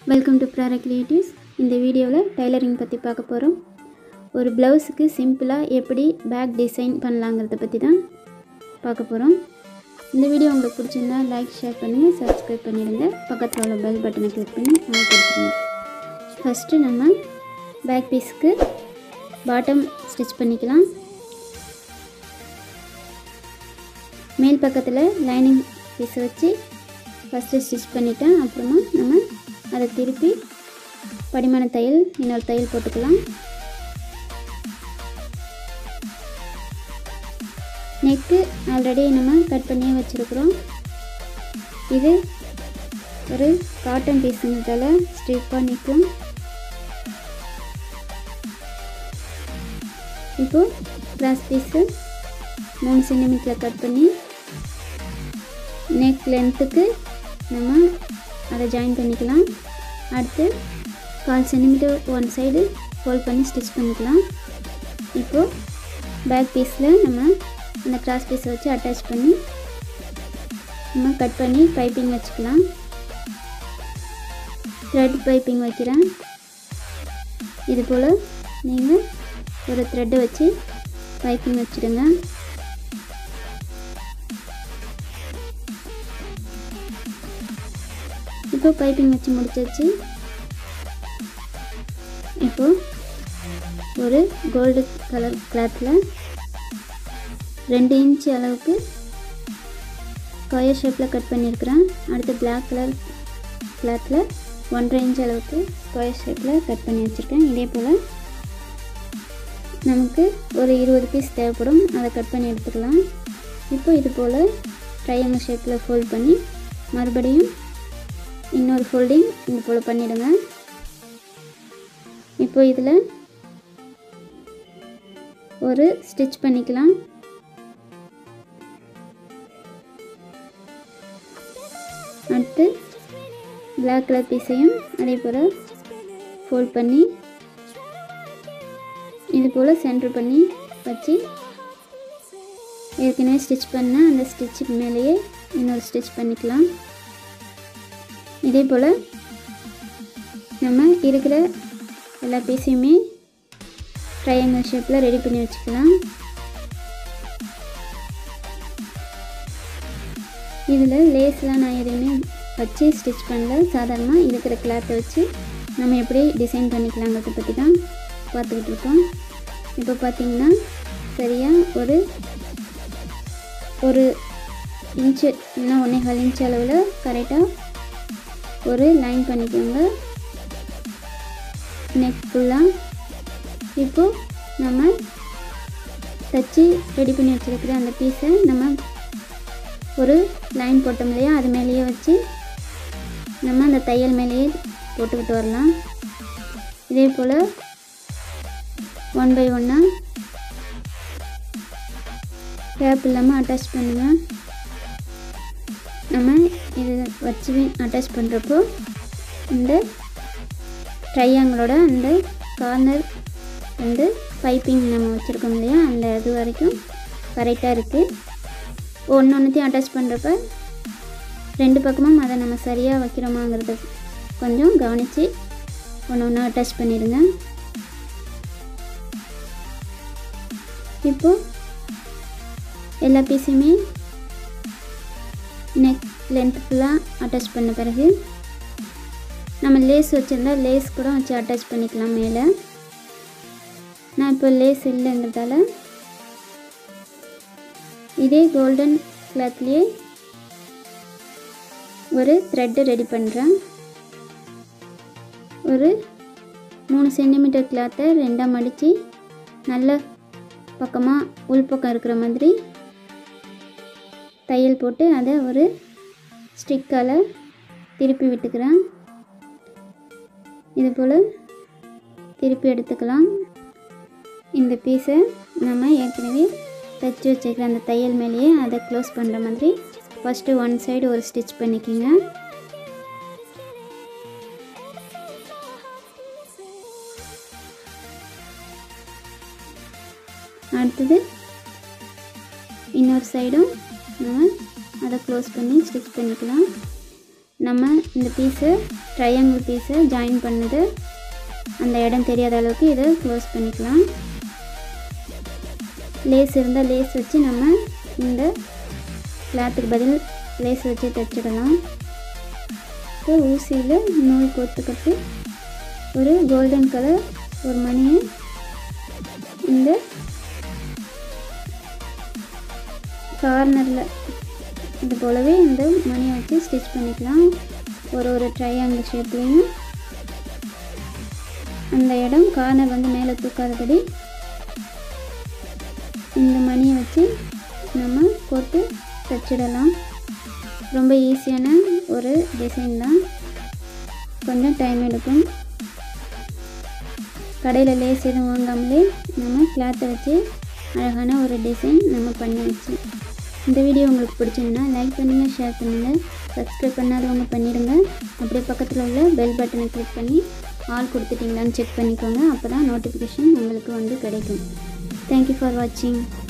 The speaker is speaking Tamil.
வெல்கம் டு ப்ராரா கிரியேட்டிவ்ஸ் இந்த வீடியோவில் டைலரிங் பற்றி பார்க்க போகிறோம் ஒரு ப்ளவுஸுக்கு சிம்பிளாக எப்படி பேக் டிசைன் பண்ணலாங்கிறத பற்றி தான் பார்க்க போகிறோம் இந்த வீடியோ உங்களுக்கு பிடிச்சிருந்தா லைக் ஷேர் பண்ணுங்கள் சப்ஸ்கிரைப் பண்ணிடுங்க பக்கத்தில் உள்ள பெல் பட்டனை கிளிக் பண்ணி ஆன் கொடுத்துருங்க ஃபஸ்ட்டு நம்ம பேக் பீஸுக்கு பாட்டம் ஸ்டிச் பண்ணிக்கலாம் மேல் பக்கத்தில் லைனிங் பீஸை வச்சு ஃபஸ்ட்டு ஸ்டிச் பண்ணிட்டேன் அப்புறமா நம்ம அதை திருப்பி படிமான தையல் இன்னொரு தையல் போட்டுக்கலாம் நெக்கு ஆல்ரெடி நம்ம கட் பண்ணியே வச்சுருக்குறோம் இது ஒரு காட்டன் பீஸுங்கிறதால ஸ்டிப்பாக நிற்கும் இப்போது கிராஸ் பீஸு மூணு சென்டிமீட்டரில் கட் பண்ணி நெக் லென்த்துக்கு நம்ம அதை ஜாயின் பண்ணிக்கலாம் அடுத்து கால் சென்டிமீட்டர் ஒன் சைடு ஃபோல்ட் பண்ணி ஸ்டிச் பண்ணிக்கலாம் இப்போது பேக் பீஸில் நம்ம அந்த கிராஸ் பீஸை வச்சு அட்டாச் பண்ணி நம்ம கட் பண்ணி பைப்பிங் வச்சுக்கலாம் த்ரெட் பைப்பிங் வைக்கிறேன் இது போல் நீங்கள் ஒரு த்ரெட்டை வச்சு பைப்பிங் வச்சுடுங்க இப்போ பைப்பிங் வச்சு முடிச்சாச்சு இப்போ ஒரு கோல்டு கலர் கிளாத்தில் ரெண்டு இன்ச் அளவுக்கு ஸ்கொயர் ஷேப்பில் கட் பண்ணியிருக்கிறேன் அடுத்து பிளாக் கலர் கிளாத்தில் ஒன்றரை இன்ச் அளவுக்கு ஸ்கொயர் ஷேப்பில் கட் பண்ணி வச்சுருக்கேன் இதே போல் நமக்கு ஒரு இருபது பீஸ் தேவைப்படும் அதை கட் பண்ணி எடுத்துக்கலாம் இப்போ இது போல் ட்ரையாங்கல் ஷேப்பில் ஃபோல்ட் பண்ணி மறுபடியும் இன்னொரு ஃபோல்டிங் இது போல் பண்ணிவிடுங்க இப்போ இதில் ஒரு ஸ்டிச் பண்ணிக்கலாம் அடுத்து பிளாக் கலர் பீஸையும் அதே போல் ஃபோல்ட் பண்ணி இது போல் சென்டர் பண்ணி வச்சு ஏற்கனவே ஸ்டிச் பண்ண அந்த ஸ்டிச்சுக்கு மேலேயே இன்னொரு ஸ்டிச் பண்ணிக்கலாம் இதே போல் நம்ம இருக்கிற எல்லா பீஸையுமே ட்ரையாங்கல் ஷேப்பில் ரெடி பண்ணி வச்சுக்கலாம் இதில் லேஸ்லாம் நான் எதுவுமே வச்சு ஸ்டிச் பண்ணல சாதாரணமாக இருக்கிற கிளாத்தை வச்சு நம்ம எப்படி டிசைன் பண்ணிக்கலாங்கிறத பற்றி தான் பார்த்துக்கிட்டு இருக்கோம் இப்போ பார்த்திங்கன்னா சரியாக ஒரு ஒரு இன்ச்சு இல்லைனா ஒன்றே கால் இன்ச் அளவில் கரெக்டாக ஒரு லைன் பண்ணிக்கோங்க நெக் ஃபுல்லாக இப்போது நம்ம தச்சு ரெடி பண்ணி வச்சுருக்கிற அந்த பீஸை நம்ம ஒரு லைன் போட்டோம் இல்லையா அது மேலேயே வச்சு நம்ம அந்த தையல் மேலேயே போட்டுக்கிட்டு வரலாம் இதே போல் ஒன் பை ஒன்னாக கேப் இல்லாமல் அட்டாச் பண்ணுங்கள் நம்ம இது வச்சு அட்டாச் பண்ணுறப்போ இந்த ட்ரையாங்களோட அந்த கார்னர் வந்து பைப்பிங் நம்ம வச்சுருக்கோம் இல்லையா அந்த இது வரைக்கும் கரெக்டாக இருக்குது ஒன்று ஒன்றுத்தையும் அட்டாச் பண்ணுறப்ப ரெண்டு பக்கமும் அதை நம்ம சரியாக வைக்கிறோமாங்கிறத கொஞ்சம் கவனித்து ஒன்று ஒன்றா அட்டாச் பண்ணிடுங்க இப்போது எல்லா பீஸுமே நெக் லென்த் ஃபுல்லாக அட்டாச் பண்ண பிறகு நம்ம லேஸ் வச்சுருந்தா லேஸ் கூட வச்சு அட்டாச் பண்ணிக்கலாம் மேலே நான் இப்போ லேஸ் இல்லைங்கிறதால இதே கோல்டன் கிளாத்லேயே ஒரு த்ரெட்டு ரெடி பண்ணுறேன் ஒரு மூணு சென்டிமீட்டர் கிளாத்தை ரெண்டாக மடித்து நல்ல பக்கமாக உள்பக்கம் இருக்கிற மாதிரி தையல் போட்டு அதை ஒரு ஸ்டிக்கால் திருப்பி விட்டுக்கிறேன் இது போல் திருப்பி எடுத்துக்கலாம் இந்த பீஸை நம்ம ஏற்கனவே தைச்சி வச்சுக்கிற அந்த தையல் மேலேயே அதை க்ளோஸ் பண்ணுற மாதிரி ஃபஸ்ட்டு ஒன் சைடு ஒரு ஸ்டிச் பண்ணிக்கோங்க அடுத்தது இன்னொரு சைடும் நம்ம அதை க்ளோஸ் பண்ணி ஸ்டிச் பண்ணிக்கலாம் நம்ம இந்த பீஸு ட்ரையாங்கிள் பீஸை ஜாயின் பண்ணது அந்த இடம் தெரியாத அளவுக்கு இதை க்ளோஸ் பண்ணிக்கலாம் லேஸ் இருந்தால் லேஸ் வச்சு நம்ம இந்த கிளாத்துக்கு பதில் லேஸ் வச்சு தைச்சிடலாம் இப்போ ஊசியில் நூல் கோத்துக்கிட்டு ஒரு கோல்டன் கலர் ஒரு மணியை இந்த கார்னரில் இது போலவே இந்த மணியை வச்சு ஸ்டிச் பண்ணிக்கலாம் ஒரு ஒரு ட்ரையாங்கிள் ஷேப்லேயும் அந்த இடம் கார்னர் வந்து மேலே தூக்காதபடி இந்த மணியை வச்சு நம்ம கோர்த்து தைச்சிடலாம் ரொம்ப ஈஸியான ஒரு டிசைன் தான் கொஞ்சம் டைம் எடுக்கும் கடையில் லேஸ் எதுவும் வாங்காமலே நம்ம கிளாத்தை வச்சு அழகான ஒரு டிசைன் நம்ம பண்ணியாச்சு இந்த வீடியோ உங்களுக்கு பிடிச்சிருந்தா லைக் பண்ணுங்கள் ஷேர் பண்ணுங்கள் சப்ஸ்கிரைப் பண்ணாதவங்க பண்ணிடுங்க அப்படியே பக்கத்தில் உள்ள பெல் பட்டனை கிளிக் பண்ணி ஆல் கொடுத்துட்டிங்களான்னு செக் பண்ணிக்கோங்க அப்போ தான் நோட்டிஃபிகேஷன் உங்களுக்கு வந்து கிடைக்கும் தேங்க்யூ ஃபார் வாட்சிங்